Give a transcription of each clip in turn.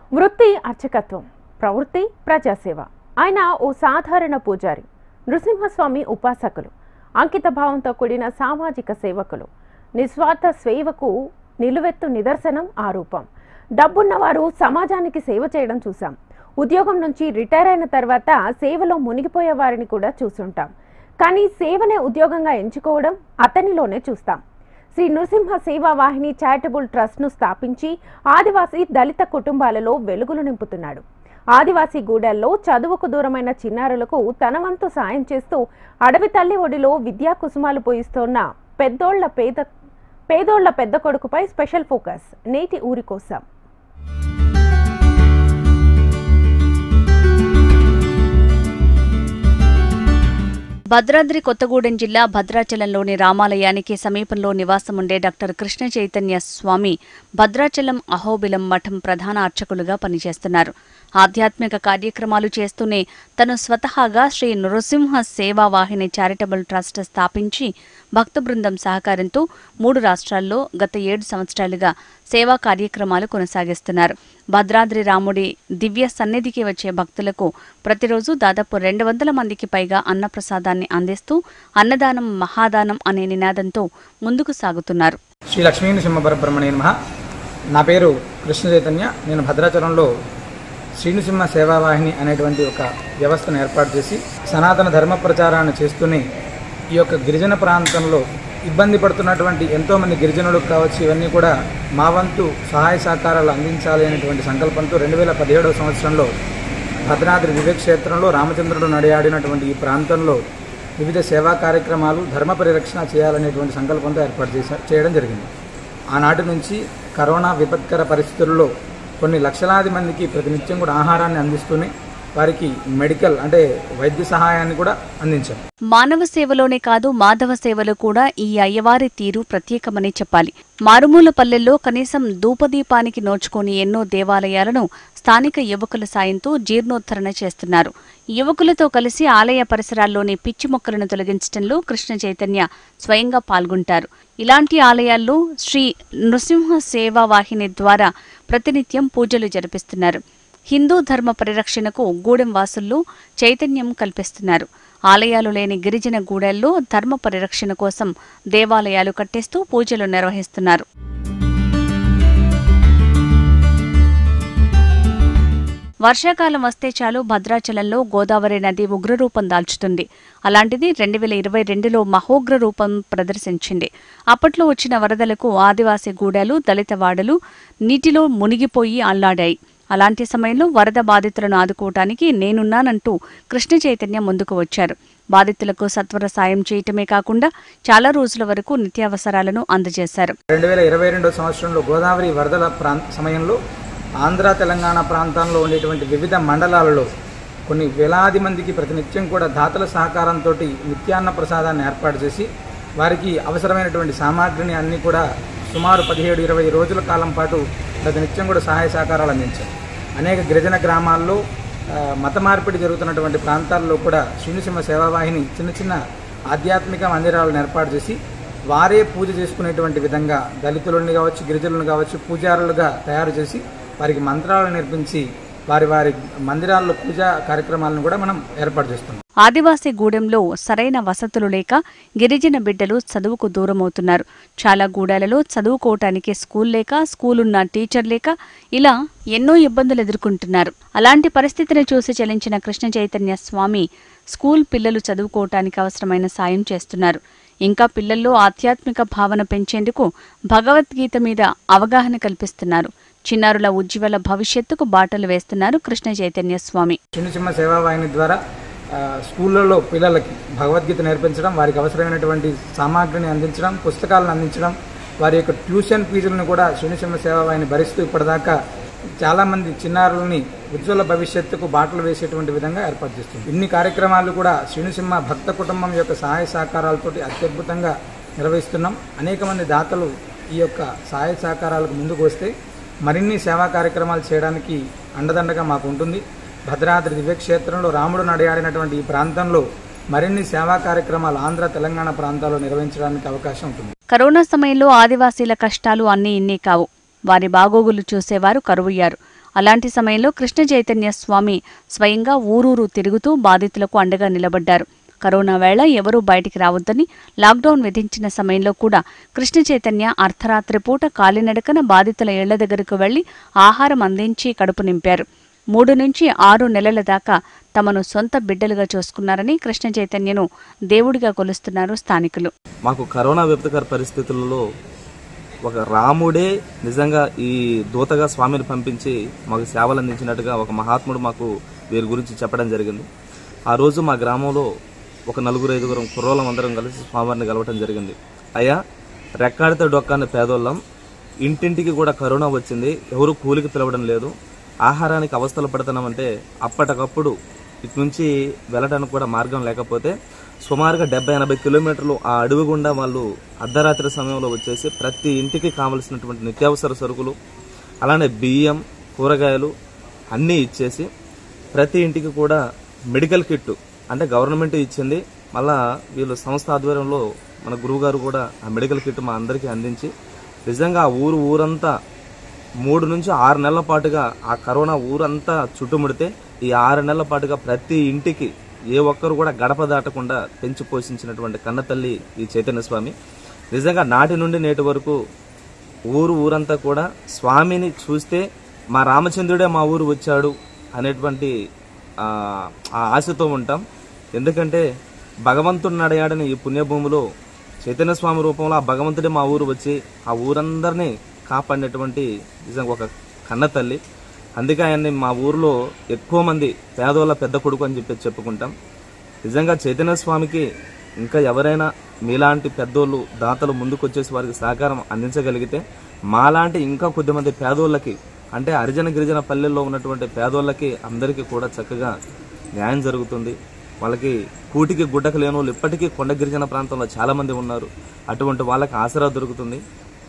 వృత్తి అర్చకత్వం ప్రవృత్తి ప్రజాసేవ ఆయన ఓ సాధారణ పూజారి నృసింహస్వామి ఉపాసకులు అంకిత భావంతో కూడిన సామాజిక సేవకులు నిస్వార్థ సేవకు నిలువెత్తు నిదర్శనం ఆ రూపం డబ్బున్నవారు సమాజానికి సేవ చేయడం చూసాం ఉద్యోగం నుంచి రిటైర్ అయిన తర్వాత సేవలో మునిగిపోయే వారిని కూడా చూసుంటాం కానీ సేవనే ఉద్యోగంగా ఎంచుకోవడం అతనిలోనే చూస్తాం శ్రీ నృసింహ సేవా వాహిని చారిటబుల్ ట్రస్ట్ను స్థాపించి ఆదివాసీ దళిత కుటుంబాలలో వెలుగులు నింపుతున్నాడు ఆదివాసీ గూడెల్లో చదువుకు దూరమైన చిన్నారులకు తన వంతు సాయం చేస్తూ అడవి తల్లి ఒడిలో విద్యా కుసుమాలు పోయిస్తోన్న పెద్దోళ్ల పేద పేదోళ్ల పెద్ద కొడుకుపై స్పెషల్ ఫోకస్ నేటి ఊరి కోసం భద్రాద్రి కొత్తగూడెం జిల్లా భద్రాచలంలోని రామాలయానికి సమీపంలో నివాసముండే డాక్టర్ కృష్ణ చైతన్య స్వామి భద్రాచలం అహోబిలం మఠం ప్రధాన అర్చకులుగా పనిచేస్తున్నారు ఆధ్యాత్మిక కార్యక్రమాలు చేస్తూనే తను స్వతహాగా శ్రీ నృసింహ సేవా వాహిని చారిటబుల్ ట్రస్ట్ స్థాపించి భక్త బృందం సహకారంతో మూడు రాష్ట్రాల్లో గత ఏడు సంవత్సరాలుగా సేవా కార్యక్రమాలు కొనసాగిస్తున్నారు భద్రాద్రి రాముడి దివ్య సన్నిధికి వచ్చే భక్తులకు ప్రతిరోజు దాదాపు రెండు వందల మందికి పైగా అన్నప్రసాదాన్ని అందిస్తూ అన్నదానం మహాదానం అనే నినాదంతో ముందుకు సాగుతున్నారు శ్రీ లక్ష్మీ నృసింహ నమ నా పేరు కృష్ణ చైతన్య నేను భద్రాచలంలో శ్రీనృసింహ సేవావాహిని అనేటువంటి ఒక వ్యవస్థను ఏర్పాటు చేసి సనాతన ధర్మ ప్రచారాన్ని చేస్తూనే ఈ యొక్క గిరిజన ప్రాంతంలో ఇబ్బంది పడుతున్నటువంటి ఎంతోమంది గిరిజనులకు కావచ్చు ఇవన్నీ కూడా మా వంతు సహాయ సహకారాలు అందించాలి అనేటువంటి సంకల్పంతో రెండు వేల పదిహేడవ సంవత్సరంలో భద్రాద్రి వివేక్ క్షేత్రంలో రామచంద్రుడు నడియాడినటువంటి ఈ ప్రాంతంలో వివిధ సేవా కార్యక్రమాలు ధర్మ పరిరక్షణ చేయాలనేటువంటి సంకల్పంతో ఏర్పాటు చేసా చేయడం జరిగింది ఆనాటి నుంచి కరోనా విపత్కర పరిస్థితుల్లో కొన్ని లక్షలాది మందికి ప్రతినిత్యం కూడా ఆహారాన్ని అందిస్తూనే వారికి మెడికల్ అంటే వైద్య సహాయాన్ని కూడా అందించాం మానవ సేవలోనే కాదు మాధవ సేవలో కూడా ఈ అయ్యవారి తీరు ప్రత్యేకమని చెప్పాలి మారుమూల పల్లెల్లో కనీసం ధూపదీపానికి నోచుకొని ఎన్నో దేవాలయాలను స్థానిక యువకుల సాయంతో జీర్ణోద్ధరణ చేస్తున్నారు యువకులతో కలిసి ఆలయ పరిసరాల్లోని పిచ్చి మొక్కలను తొలగించడంలో కృష్ణ చైతన్య స్వయంగా పాల్గొంటారు ఇలాంటి ఆలయాల్లో శ్రీ నృసింహ సేవా వాహిని ద్వారా ప్రతినిత్యం పూజలు జరిపిస్తున్నారు హిందూ ధర్మ పరిరక్షణకు గూడెం వాసుల్లో చైతన్యం కల్పిస్తున్నారు ఆలయాలు లేని గిరిజన గూడెల్లో ధర్మ పరిరక్షణ కోసం దేవాలయాలు కట్టిస్తూ పూజలు నిర్వహిస్తున్నారు వర్షాకాలం వస్తే చాలు భద్రాచలంలో గోదావరి నది ఉగ్రరూపం దాల్చుతుంది అలాంటిది రెండు వేల ఇరవై రెండులో మహోగ్ర రూపం ప్రదర్శించింది అప్పట్లో వచ్చిన వరదలకు ఆదివాసీ గూడాలు దళిత వాడలు నీటిలో మునిగిపోయి అల్లాడాయి అలాంటి సమయంలో వరద బాధితులను ఆదుకోవటానికి నేనున్నానంటూ కృష్ణ చైతన్య ముందుకు వచ్చారు బాధితులకు సత్వర సాయం చేయటమే కాకుండా చాలా రోజుల వరకు నిత్యావసరాలను అందజేశారు రెండు వేల ఇరవై రెండో సంవత్సరంలో గోదావరి వరదల ప్రాంత సమయంలో ఆంధ్ర తెలంగాణ ప్రాంతాల్లో ఉండేటువంటి వివిధ మండలాలలో కొన్ని వేలాది మందికి ప్రతినిత్యం కూడా దాతల సహకారంతో నిత్యాన్న ప్రసాదాన్ని ఏర్పాటు చేసి వారికి అవసరమైనటువంటి సామాగ్రిని అన్నీ కూడా సుమారు పదిహేడు ఇరవై రోజుల కాలం పాటు ప్రతినిత్యం కూడా సహాయ సహకారాలు అందించారు అనేక గిరిజన గ్రామాల్లో ఆ, మత మార్పిడి జరుగుతున్నటువంటి ప్రాంతాల్లో కూడా శ్రీనిసింహ సేవావాహిని చిన్న చిన్న ఆధ్యాత్మిక మందిరాలను ఏర్పాటు చేసి వారే పూజ చేసుకునేటువంటి విధంగా దళితులను కావచ్చు గిరిజనులను కావచ్చు పూజారులుగా తయారు చేసి వారికి మంత్రాలు నేర్పించి వారి వారి మందిరాల్లో పూజా కార్యక్రమాలను కూడా మనం ఏర్పాటు చేస్తున్నాం ఆదివాసీ గూడెంలో సరైన వసతులు లేక గిరిజన బిడ్డలు చదువుకు దూరమవుతున్నారు చాలా గూడాలలో చదువుకోవటానికి స్కూల్ లేక స్కూలున్న టీచర్ లేక ఇలా ఎన్నో ఇబ్బందులు ఎదుర్కొంటున్నారు అలాంటి పరిస్థితిని చూసి చలించిన కృష్ణ చైతన్య స్వామి స్కూల్ పిల్లలు చదువుకోవటానికి అవసరమైన సాయం చేస్తున్నారు ఇంకా పిల్లల్లో ఆధ్యాత్మిక భావన పెంచేందుకు భగవద్గీత మీద అవగాహన కల్పిస్తున్నారు చిన్నారుల ఉజ్వల భవిష్యత్తుకు బాటలు వేస్తున్నారు కృష్ణ చైతన్య స్వామి చిన్న సేవావాహిని ద్వారా ఆ, స్కూళ్ళల్లో పిల్లలకి భగవద్గీత నేర్పించడం వారికి అవసరమైనటువంటి సామాగ్రిని అందించడం పుస్తకాలను అందించడం వారి యొక్క ట్యూషన్ ఫీజులను కూడా శూన్యసింహ సేవావాహిని భరిస్తూ ఇప్పటిదాకా చాలామంది చిన్నారులని ఉజ్వల భవిష్యత్తుకు బాటలు వేసేటువంటి విధంగా ఏర్పాటు చేస్తుంది ఇన్ని కార్యక్రమాలు కూడా శ్రీనుసింహ భక్త కుటుంబం యొక్క సహాయ సహకారాలతోటి అత్యద్భుతంగా నిర్వహిస్తున్నాం అనేక మంది దాతలు ఈ యొక్క సహాయ సహకారాలకు ముందుకు వస్తే మరిన్ని సేవా కార్యక్రమాలు చేయడానికి అండదండగా మాకు ఉంటుంది భద్రాద్రి దివ్యక్షేత్రంలో రాముడు నడియాడినటువంటి ఈ ప్రాంతంలో మరిన్ని సేవా కార్యక్రమాలు ఆంధ్ర తెలంగాణ ప్రాంతాల్లో నిర్వహించడానికి అవకాశం ఉంటుంది కరోనా సమయంలో ఆదివాసీల కష్టాలు అన్నీ ఇన్నీ కావు వారి బాగోగులు చూసేవారు కరువయ్యారు అలాంటి సమయంలో కృష్ణ చైతన్య స్వామి స్వయంగా ఊరూరు తిరుగుతూ బాధితులకు అండగా నిలబడ్డారు కరోనా వేళ ఎవరూ బయటికి రావద్దని లాక్డౌన్ విధించిన సమయంలో కూడా కృష్ణ చైతన్య అర్ధరాత్రి పూట కాలినడకన బాధితుల ఇళ్ల దగ్గరకు వెళ్లి ఆహారం అందించి కడుపు నింపారు మూడు నుంచి ఆరు నెలల దాకా తమను సొంత బిడ్డలుగా చూసుకున్నారని కృష్ణ చైతన్యను దేవుడిగా కొలుస్తున్నారు స్థానికులు మాకు కరోనా విపత్కర పరిస్థితులలో ఒక రాముడే నిజంగా ఈ దూతగా స్వామిని పంపించి మాకు సేవలు అందించినట్టుగా ఒక మహాత్ముడు మాకు వీరి గురించి చెప్పడం జరిగింది ఆ రోజు మా గ్రామంలో ఒక నలుగురు ఐదుగురం కుర్రోళ్ళం అందరం కలిసి స్వామివారిని కలవటం జరిగింది అయ్యా రెక్కాడితే డొక్కాని పేదోళ్ళం ఇంటింటికి కూడా కరోనా వచ్చింది ఎవరు కూలికి పిలవడం లేదు ఆహారానికి అవస్థలు పడుతున్నామంటే అప్పటికప్పుడు ఇటు నుంచి వెళ్ళడానికి కూడా మార్గం లేకపోతే సుమారుగా డెబ్బై ఎనభై కిలోమీటర్లు ఆ అడవి గుండా వాళ్ళు అర్ధరాత్రి సమయంలో వచ్చేసి ప్రతి ఇంటికి కావలసినటువంటి నిత్యావసర సరుకులు అలానే బియ్యం కూరగాయలు అన్నీ ఇచ్చేసి ప్రతి ఇంటికి కూడా మెడికల్ కిట్ అంటే గవర్నమెంట్ ఇచ్చింది మళ్ళా వీళ్ళు సంస్థ ఆధ్వర్యంలో మన గురువుగారు కూడా ఆ మెడికల్ కిట్ మా అందరికీ అందించి నిజంగా ఆ ఊరు ఊరంతా మూడు నుంచి ఆరు నెలల పాటుగా ఆ కరోనా ఊరంతా చుట్టుముడితే ఈ ఆరు నెలల పాటుగా ప్రతి ఇంటికి ఏ ఒక్కరు కూడా గడప దాటకుండా పెంచి పోషించినటువంటి కన్నతల్లి ఈ చైతన్య స్వామి నిజంగా నాటి నుండి నేటి వరకు ఊరు ఊరంతా కూడా స్వామిని చూస్తే మా రామచంద్రుడే మా ఊరు వచ్చాడు అనేటువంటి ఆ ఆ ఆశతో ఉంటాం ఎందుకంటే భగవంతుడు నడయాడని ఈ పుణ్యభూమిలో చైతన్య స్వామి రూపంలో ఆ భగవంతుడే మా ఊరు వచ్చి ఆ ఊరందరినీ కాపాడినటువంటి నిజంగా ఒక కన్న తల్లి అందుకే ఆయన్ని మా ఊరిలో ఎక్కువ మంది పేదవాళ్ళ పెద్ద కొడుకు అని చెప్పి చెప్పుకుంటాం నిజంగా చైతన్య స్వామికి ఇంకా ఎవరైనా మీలాంటి పెద్దోళ్ళు దాతలు ముందుకు వచ్చేసి వారికి సహకారం అందించగలిగితే మాలాంటి ఇంకా కొద్దిమంది పేదోళ్ళకి అంటే హరిజన గిరిజన పల్లెల్లో ఉన్నటువంటి పేదోళ్ళకి అందరికీ కూడా చక్కగా న్యాయం జరుగుతుంది వాళ్ళకి కూటికి గుడ్డకు లేని వాళ్ళు ఇప్పటికీ కొండ గిరిజన ప్రాంతంలో చాలామంది ఉన్నారు అటువంటి వాళ్ళకి ఆసరా దొరుకుతుంది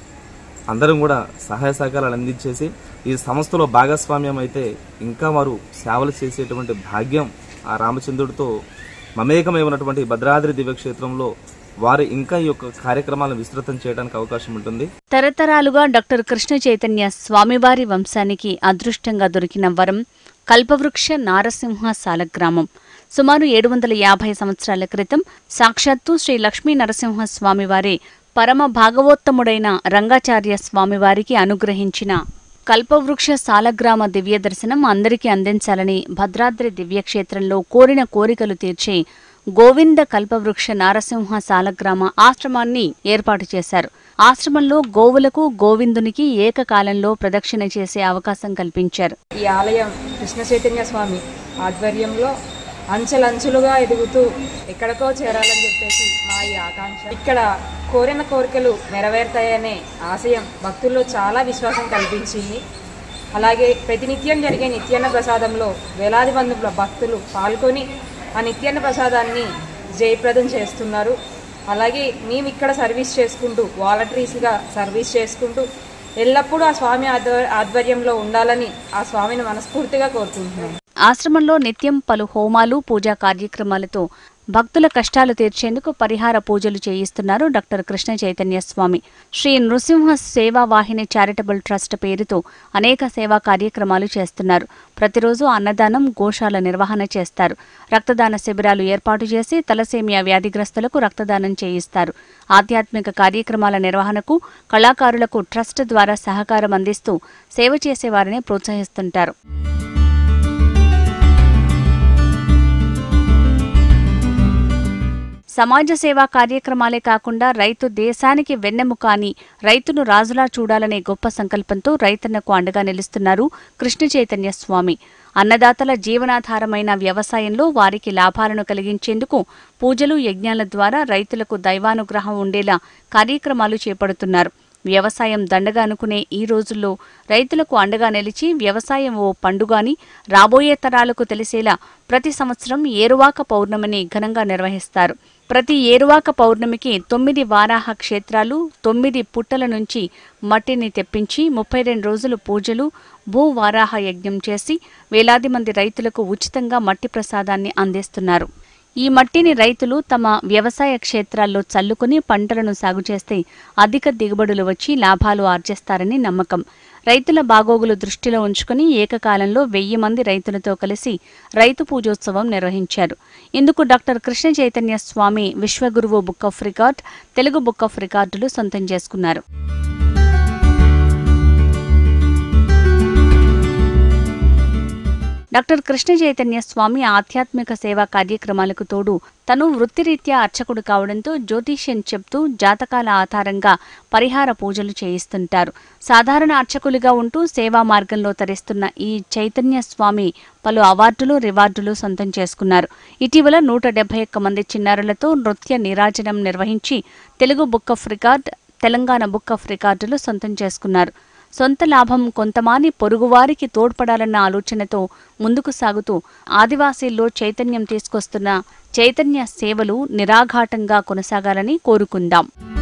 అందరం కూడా సహాయ సహకారాలు అందించేసి ఈ సంస్థలో భాగస్వామ్యం అయితే ఇంకా వారు సేవలు చేసేటువంటి భాగ్యం ఆ రామచంద్రుడితో మమేకమై ఉన్నటువంటి ఈ భద్రాద్రి దివ్యక్షేత్రంలో వారు ఇంకా ఈ యొక్క కార్యక్రమాలను విస్తృతం చేయడానికి అవకాశం ఉంటుంది తరతరాలుగా డాక్టర్ కృష్ణ చైతన్య స్వామివారి వంశానికి అదృష్టంగా దొరికిన వరం కల్పవృక్ష నారసింహ సాలగ్రామం సుమారు ఏడు వందల యాభై సంవత్సరాల క్రితం సాక్షాత్తు శ్రీ లక్ష్మీ నరసింహ స్వామివారి పరమ భాగవోత్తముడైన రంగాచార్య స్వామివారికి అనుగ్రహించిన కల్పవృక్ష సాలగ్రామ దివ్య దర్శనం అందరికీ అందించాలని భద్రాద్రి దివ్యక్షేత్రంలో కోరిన కోరికలు తీర్చే గోవింద కల్పవృక్ష నారసింహ సాలగ్రామ ఆశ్రమాన్ని ఏర్పాటు చేశారు ఆశ్రమంలో గోవులకు గోవిందునికి ఏకకాలంలో ప్రదక్షిణ చేసే అవకాశం కల్పించారు ఈ ఆలయం కృష్ణ చైతన్య స్వామి ఆధ్వర్యంలో అంచెలంచులుగా ఎదుగుతూ ఎక్కడికో చేరాలని చెప్పేసి మా ఈ ఆకాంక్ష ఇక్కడ కోరిన కోరికలు నెరవేరుతాయనే ఆశయం భక్తుల్లో చాలా విశ్వాసం కల్పించింది అలాగే ప్రతినిత్యం జరిగే నిత్యాన్న ప్రసాదంలో వేలాది మంది భక్తులు పాల్గొని ఆ నిత్యాన్న ప్రసాదాన్ని జయప్రదం చేస్తున్నారు అలాగే మేము ఇక్కడ సర్వీస్ చేసుకుంటూ వాలంటీర్స్గా సర్వీస్ చేసుకుంటూ ఎల్లప్పుడూ ఆ స్వామి ఆధ్వ- ఆధ్వర్యంలో ఉండాలని ఆ స్వామిని మనస్ఫూర్తిగా కోరుకుంటున్నాం ఆశ్రమంలో నిత్యం పలు హోమాలు పూజా కార్యక్రమాలతో భక్తుల కష్టాలు తీర్చేందుకు పరిహార పూజలు చేయిస్తున్నారు doctor Krishna Chaitanya Swami Shri Nrusimha Seva Vahini charitable trust పేరుతో అనేక సేవా కార్యక్రమాలు చేస్తున్నారు ప్రతిరోజు అన్నదానం గోశాల నిర్వహణ చేస్తారు రక్తదాన శిబిరాలు ఏర్పాటు చేసి తలసేమియా వ్యాధిగ్రస్తులకు రక్తదానం చేయిస్తారు ఆధ్యాత్మిక కార్యక్రమాల నిర్వహణకు కళాకారులకు ట్రస్ట్ ద్వారా సహకారం అందిస్తూ సేవ చేసేవారిని ప్రోత్సహిస్తుంటారు సమాజ సేవా కార్యక్రమాలే కాకుండా రైతు దేశానికి వెన్నెముక అని రైతును రాజులా చూడాలనే గొప్ప సంకల్పంతో రైతన్నకు అండగా నిలుస్తున్నారు కృష్ణ చైతన్య స్వామి అన్నదాతల జీవనాధారమైన వ్యవసాయంలో వారికి లాభాలను కలిగించేందుకు పూజలు యజ్ఞాల ద్వారా రైతులకు దైవానుగ్రహం ఉండేలా కార్యక్రమాలు చేపడుతున్నారు వ్యవసాయం దండగా అనుకునే ఈ రోజుల్లో రైతులకు అండగా నిలిచి వ్యవసాయం ఓ పండుగని రాబోయే తరాలకు తెలిసేలా ప్రతి సంవత్సరం ఏరువాక పౌర్ణమిని ఘనంగా నిర్వహిస్తారు ప్రతి ఏరువాక పౌర్ణమికి తొమ్మిది వారాహ క్షేత్రాలు తొమ్మిది పుట్టల నుంచి మట్టిని తెప్పించి ముప్పై రెండు రోజులు పూజలు భూ వారాహ యజ్ఞం చేసి వేలాది మంది రైతులకు ఉచితంగా మట్టి ప్రసాదాన్ని అందిస్తున్నారు ఈ మట్టిని రైతులు తమ వ్యవసాయ క్షేత్రాల్లో చల్లుకుని పంటలను సాగు చేస్తే అధిక దిగుబడులు వచ్చి లాభాలు ఆర్జిస్తారని నమ్మకం రైతుల బాగోగులు దృష్టిలో ఉంచుకుని ఏకకాలంలో వెయ్యి మంది రైతులతో కలిసి రైతు పూజోత్సవం నిర్వహించారు ఇందుకు డాక్టర్ కృష్ణ చైతన్య స్వామి విశ్వగురువు book of record Telugu book of రికార్డులు సొంతం చేసుకున్నారు డాక్టర్ కృష్ణ చైతన్య స్వామి ఆధ్యాత్మిక సేవా కార్యక్రమాలకు తోడు తను వృత్తిరీత్యా అర్చకుడు కావడంతో జ్యోతిష్యం చెప్తూ జాతకాల ఆధారంగా పరిహార పూజలు చేయిస్తుంటారు సాధారణ అర్చకులుగా ఉంటూ సేవా మార్గంలో తరిస్తున్న ఈ చైతన్య స్వామి పలు అవార్డులు రివార్డులు సొంతం చేసుకున్నారు ఇటీవల నూట డెబ్బై ఒక్క మంది చిన్నారులతో నృత్య నీరాజనం నిర్వహించి Telugu book of record Telangana book of రికార్డులు సొంతం చేసుకున్నారు సొంత లాభం కొంతమాని పొరుగువారికి తోడ్పడాలన్న ఆలోచనతో ముందుకు సాగుతూ ఆదివాసీల్లో చైతన్యం తీసుకొస్తున్న చైతన్య సేవలు నిరాఘాటంగా కొనసాగాలని కోరుకుందాం